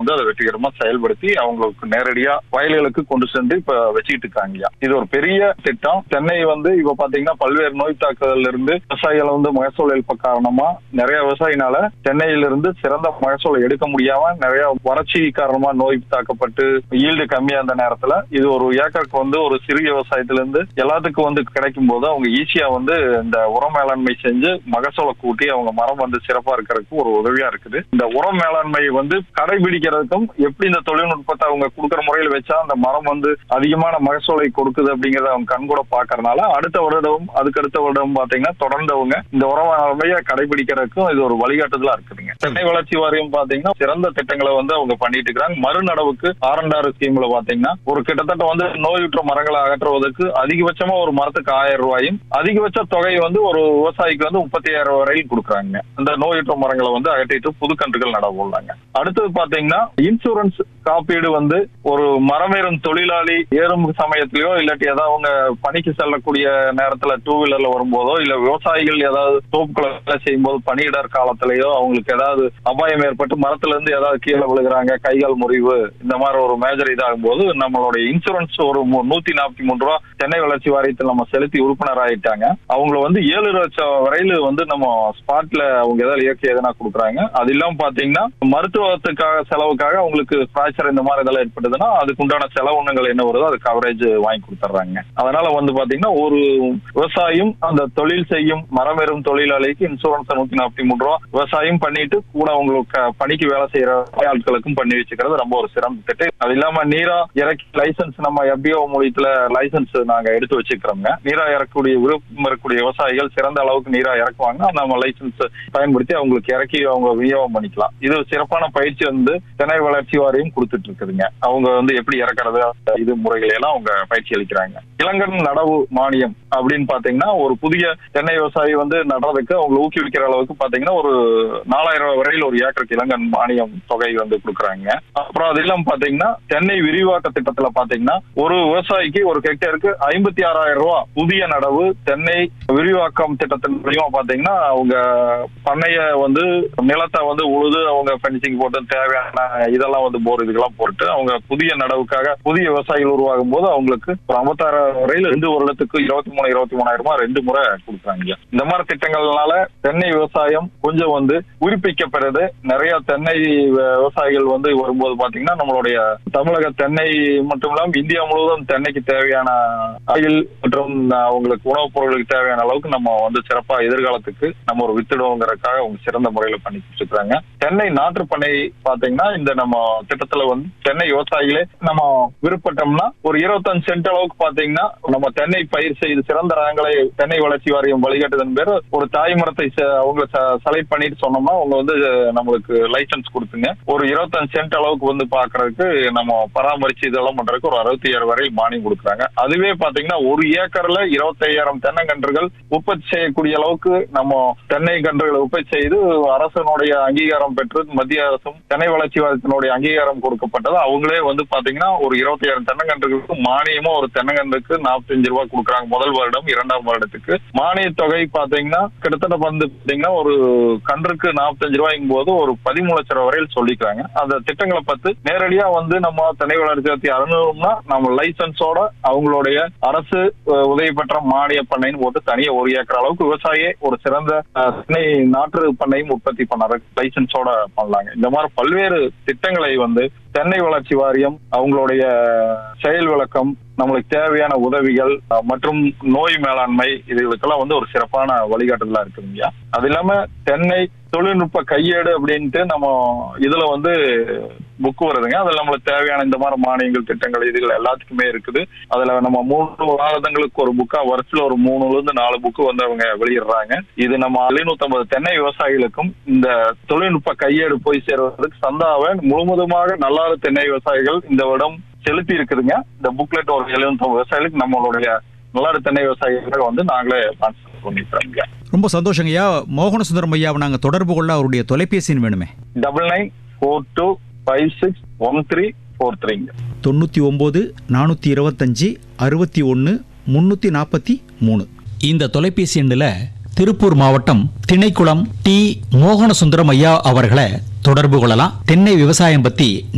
வந்து அதை வெற்றிகரமா செயல்படுத்தி அவங்களுக்கு நேரடியா வயல்களுக்கு கொண்டு சென்று இப்ப வச்சுக்கிட்டு இருக்காங்க இது ஒரு பெரிய திட்டம் சென்னை வந்து இப்ப பாத்தீங்கன்னா பல்வேறு நோய் தாக்குதல்ல இருந்து விவசாயிகள் வந்து மகசூல் இழப்பு காரணமா நிறைய விவசாயினால சென்னையிலிருந்து சிறந்த மகசூலை எடுக்க முடியாம நிறைய வறட்சி காரணமா நோய் தாக்கப்பட்டு ஈல்டு கம்மியா இருந்த நேரத்துல இது ஒரு ஏக்கருக்கு வந்து ஒரு சிறிய விவசாயத்துல இருந்து எல்லாத்துக்கும் வந்து கிடைக்கும் போது அவங்க ஈஸியா வந்து இந்த உர மேலாண்மை செஞ்சு மகசூலை கூட்டி அவங்க மரம் வந்து சிறப்பா இருக்கிறதுக்கு ஒரு உதவியா இருக்குது இந்த உர மேலாண்மை வந்து கடைபிடிக்கிறதுக்கும் எப்படி இந்த தொழில்நுட்பத்தை அவங்க கொடுக்குற முறையில் வச்சா அந்த மரம் வந்து அதிகமான மகசூலை கொடுக்குது அப்படிங்கறத அவங்க கண்கூட பாக்குறதுனால அடுத்த வருடம் அதுக்கு அடுத்த வருடம் பாத்தீங்கன்னா தொடர்ந்து அவங்க இந்த உர மேலாண்மையை கடைபிடிக்கிறதுக்கும் இது ஒரு வழிகாட்டுதலா இருக்குதுங்க சென்னை வளர்ச்சி வாரியம் பாத்தீங்கன்னா சிறந்த திட்டங்களை வந்து அவங்க பண்ணிட்டு இருக்காங்க மறுநடவுக்கு ஆரண்டாறு ஸ்கீம்ல பாத்தீங்கன்னா ஒரு கிட்டத்தட்ட வந்து நோயுற்ற மரங்களை அகற்றுவதற்கு அதிகபட்சமா ஒரு மரத்துக்கு ஆயிரம் ரூபாயும் அதிகபட்ச தொகை வந்து ஒரு விவசாயிக்கு வந்து முப்பத்தி ஆயிரம் வரையில் கொடுக்குறாங்க அந்த நோயுற்ற மரங்களை வந்து அகற்றிட்டு புது கன்றுகள் நட போடலாங்க அடுத்தது பாத்தீங்கன்னா இன்சூரன்ஸ் காப்பீடு வந்து ஒரு மரமேறும் தொழிலாளி ஏறும் சமயத்திலயோ இல்லாட்டி ஏதாவது அவங்க பணிக்கு செல்லக்கூடிய நேரத்துல டூ வீலர்ல வரும்போதோ இல்ல விவசாயிகள் ஏதாவது தோப்புக்குள்ள வேலை செய்யும் போது பணியிடர் காலத்திலயோ அவங்களுக்கு ஏதாவது அபாயம் ஏற்பட்டு மரத்துல இருந்து ஏதாவது கீழே விழுகிறாங்க கைகால் முறிவு இந்த மாதிரி ஒரு மேஜர் இதாகும் போது நம்மளுடைய இன்சூரன்ஸ் ஒரு மு- நூத்தி நாற்பத்தி மூணு ரூபா சென்னை வளர்ச்சி வாரியத்தில் நம்ம செலுத்தி உறுப்பினர் ஆயிட்டாங்க அவங்கள வந்து ஏழு லட்சம் வரையில வந்து நம்ம ஸ்பாட்ல அவங்க ஏதாவது இயற்கை எதனா கொடுக்குறாங்க அது இல்லாம பாத்தீங்கன்னா மருத்துவத்துக்காக செலவுக்காக அவங்களுக்கு ஃபிராக்சர் இந்த மாதிரி இதெல்லாம் ஏற்பட்டதுன்னா அதுக்கு உண்டான செலவுனங்கள் என்ன வருதோ அது கவரேஜ் வாங்கி கொடுத்துட்றாங்க அதனால வந்து பாத்தீங்கன்னா ஒரு விவசாயம் அந்த தொழில் செய்யும் மரமேறும் தொழிலாளிக்கு இன்சூரன்ஸ் நூத்தி நாற்பத்தி மூணு ரூபா விவசாயம் பண்ணிட்டு கூட அவங்களுக்கு க- பணிக்கு வேலை செய்யற ஆட்களுக்கும் பண்ணி வச்சுக்கிறது ரொம்ப ஒரு சிறந்த திட்டம் அது இல்லாம நீரா இறக்கி லைசன்ஸ் நம்ம எஃபிஓ மூலியத்துல லைசன்ஸ் நாங்க எடுத்து வச்சுக்கிறோங்க நீரா இறக்கக்கூடிய விருப்பம் இருக்கக்கூடிய விவசாயிகள் சிறந்த அளவுக்கு நீரா இறக்குவாங்கன்னா நம்ம லைசன்ஸ் பயன்படுத்தி அவங்களுக்கு இறக்கி அவங்க விநியோகம் பண்ணிக்கலாம் இது ஒரு சிறப்பான பயிற்சி வந்து சென்னை வளர்ச்சி வாரியம் கொடுத்துட்டு இருக்குதுங்க அவங்க வந்து எப்படி இறக்குறது அந்த இது முறைகளை எல்லாம் அவங்க பயிற்சி அளிக்கிறாங்க இளங்கன் நடவு மானியம் அப்படின்னு பாத்தீங்கன்னா ஒரு புதிய தென்னை விவசாயி வந்து நடுறதுக்கு அவங்க ஊக்குவிக்கிற அளவுக்கு பாத்தீங்கன்னா ஒரு நாலாயிரம் ரூபாய் வரையில் ஒரு ஏக்கருக்கு இளங்கன் மானியம் தொகை வந்து கொடுக்குறாங்க அப்புறம் அது இல்லாம பாத்தீங்கன்னா தென்னை விரிவாக்க திட்டத்துல பாத்தீங்கன்னா ஒரு விவசாயிக்கு ஒரு ஹெக்டேருக்கு ஐம்பத்தி ஆறாயிரம் ரூபாய் புதிய நடவு தென்னை விரிவாக்கம் திட்டத்தின் மூலியமா பாத்தீங்கன்னா அவங்க பண்ணைய வந்து நிலத்தை வந்து உழுது அவங்க ஃபென்சிங் போட்டு தேவையான இதெல்லாம் வந்து போர் இதுக்கெல்லாம் போட்டு அவங்க புதிய நடவுக்காக புதிய விவசாயிகள் உருவாகும் போது அவங்களுக்கு ஒரு ஐம்பத்தாறாயிரம் வரையில் ரெண்டு வருடத்துக்கு இருபத்தி மூணு இருபத்தி மூணாயிரம் ரூபாய் ரெண்டு முறை கொடுக்குறாங்க இந்த மாதிரி திட்டங்கள்னால தென்னை விவசாயம் கொஞ்சம் வந்து உயிர்ப்பிக்கப்படுது நிறைய தென்னை வ- விவசாயிகள் வந்து வரும்போது பாத்தீங்கன்னா நம்மளுடைய தமிழக தென்னை மட்டும் இல்லாம இந்தியா முழுவதும் தென்னைக்கு தேவையான ஆயில் மற்றும் அவங்களுக்கு உணவுப் பொருட்களுக்கு தேவையான அளவுக்கு நம்ம வந்து சிறப்பா எதிர்காலத்துக்கு நம்ம ஒரு வித்துடுவோங்கிறதுக்காக அவங்க சிறந்த முறையில பண்ணி கொடுத்துருக்காங்க தென்னை நாற்று பண்ணை பாத்தீங்கன்னா இந்த நம்ம திட்டத்துல வந்து தென்னை விவசாயிகளே நம்ம விருப்பட்டோம்னா ஒரு இருபத்தஞ்சு சென்ட் அளவுக்கு பாத்தீங்கன்னா நம்ம தென்னை பயிர் செய்து சிறந்த ரகங்களை தென்னை வளர்ச்சி வாரியம் வழிகாட்டுதன் பேர் ஒரு தாய் மரத்தை செ- அவங்க செலக்ட் பண்ணிட்டு சொன்னோம்னா அவங்க வந்து நம்மளுக்கு லைசன்ஸ் கொடுத்துங்க ஒரு இருபத்தஞ்சு சென்ட் அளவுக்கு வந்து பாக்குறதுக்கு நம்ம பராமரிச்சு இதெல்லாம் பண்றதுக்கு ஒரு அறுபத்தி ஏழு வரை மானியம் கொடுக்குறாங்க அதுவே பாத்தீங்கன்னா ஒரு ஏக்கர்ல இருபத்தையாயிரம் தென்னங்கன்றுகள் உற்பத்தி செய்யக்கூடிய அளவுக்கு நம்ம தென்னை கன்றுகளை உற்பத்தி செய்து அரசனுடைய அங்கீகாரம் பெற்று மத்திய அரசும் தென்னை வளர்ச்சி வாரியத்தினுடைய அங்கீகாரம் கொடுக்கப்பட்டது அவங்களே வந்து பாத்தீங்கன்னா ஒரு இருபத்தையாயிரம் தென்னங்கன்றுகளுக்கு மானியமா ஒரு தென்னங்கன்றுக்கு நாற்பத்தஞ்சு ரூபாய் கொடுக்குறாங்க முதல் வருடம் இரண்டாம் வருடத்துக்கு மானிய தொகை பாத்தீங்கன்னா கிட்டத்தட்ட வந்து பாத்தீங்கன்னா ஒரு கன்றுக்கு நாற்பத்தஞ்சு ரூபாய்க்கும் போது ஒரு பதிமூணு லட்சம் ரூபாய் வரையில் சொல்லிக்கிறாங்க அந்த திட்டங்களை பார்த்து நேரடியா வந்து நம்ம தென்னை வளர்ச்சி அணுகணும்னா நம்ம லைசன்ஸோட அவங்களுடைய அரசு அஹ், உதவி பெற்ற மானிய பண்ணைன்னு போட்டு தனியா ஒரு ஏக்கர் அளவுக்கு விவசாயியே ஒரு சிறந்த அஹ், தென்னை நாற்று பண்ணையும் உற்பத்தி பண்ண லைசன்ஸோட பண்ணலாங்க இந்த மாதிரி பல்வேறு திட்டங்களை வந்து தென்னை வளர்ச்சி வாரியம் அவங்களுடைய செயல் விளக்கம் நம்மளுக்கு தேவையான உதவிகள் அஹ், மற்றும் நோய் மேலாண்மை இதுகளுக்கெல்லாம் வந்து ஒரு சிறப்பான வழிகாட்டுதலா இருக்குதுங்க அது இல்லாம தென்னை தொழில்நுட்ப கையேடு அப்படின்ட்டு நம்ம இதுல வந்து புக் வருதுங்க அதுல நம்மளுக்கு தேவையான இந்த மாதிரி மானியங்கள் திட்டங்கள் இதுகள் எல்லாத்துக்குமே இருக்குது அதுல நம்ம மூணு மாதங்களுக்கு ஒரு புக்கா வருஷத்துல ஒரு மூணுல இருந்து நாலு புக்கு வந்து அவங்க வெளியிடுறாங்க இது நம்ம எழுநூத்தம்பது தென்னை விவசாயிகளுக்கும் இந்த தொழில்நுட்ப கையேடு போய் சேர்வதற்கு சந்தாவை முழுவதுமாக நல்லாறு தென்னை விவசாயிகள் இந்த வருடம் செலுத்தி இருக்குதுங்க இந்த புக்லெட் ஒரு எழுநூத்தம்பது விவசாயிகளுக்கு நம்மளுடைய நல்லாறு தென்னை விவசாயிகளை வந்து நாங்களே ஸ்பான்சர் பண்ணிக்கிறோங்க ரொம்ப சந்தோஷங்க ஐயா மோகன சுந்தரம் ஐயாவை நாங்கள் தொடர்பு கொள்ள அவருடைய தொலைபேசின்னு வேணுமே double nine four two five six one three four த்ரீங்க தொண்ணூற்றி ஒம்பது நானூற்றி இருபத்தஞ்சி அறுபத்தி ஒன்று முந்நூற்றி நாற்பத்தி மூணு இந்த தொலைபேசி எண்ணில் திருப்பூர் மாவட்டம் திணைக்குளம் டி மோகன சுந்தரம் ஐயா அவர்களை தொடர்பு கொள்ளலாம் தென்னை விவசாயம் பற்றி